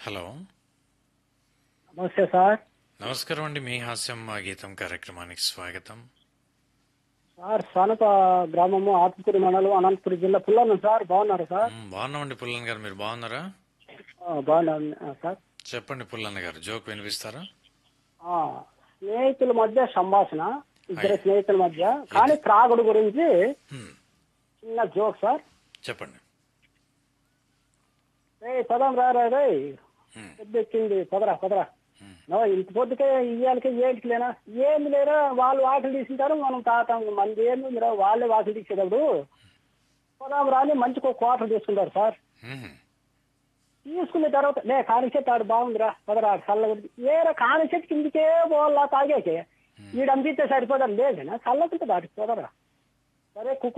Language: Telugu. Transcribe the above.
హలో నమస్తే సార్ నమస్కారం అండి మీ హాస్యం మా గీతం కార్యక్రమానికి స్వాగతం సార్ సనప గ్రామము ఆత్మకూరు మండలం అనంతపురం జిల్లా పుల్లన్న సార్ బాగున్నారు సార్ మ్, బాగున్నామండి పుల్లన్న గారు మీరు బాగున్నారా ఆ, బాగున్నాను ఆ, సార్ చెప్పండి పుల్లన్న గారు జోక్ వినిపిస్తారా ఆ, స్నేహితుల మధ్య సంభాషణ ఇద్దరు స్నేహితుల మధ్య కానీ త్రాగుడు గురించి మ్, చిన్న జోక్ సార్ చెప్పండి ఏ పదం రారా రే మ్, పెద్ద ఎక్కింది పదరా పదరా మ్, నో ఇంత పొద్దుకే ఇయ్యాలకే ఏంటికి లేనా ఏమి లేరా వాళ్ళు వాకిలు తీసుకుంటారు మనం తాతాం మంది ఏమి లేరా వాళ్ళే వాకిలు తీసేటప్పుడు పదాం రాని మంచికి ఒక క్వార్టర్ తీసుకుంటారు సార్ మ్, తీసుకున్న తర్వాత లే కాని చెట్టు ఆడు బాగుందిరా పదరా చల్లగా ఏరా కాని చెట్టు కిందికే పోవాలా తాగేకి ఈడు అందితే సరిపోదా లేదనా చల్లకుంటే దాటి పోదరా సరే కుక్కు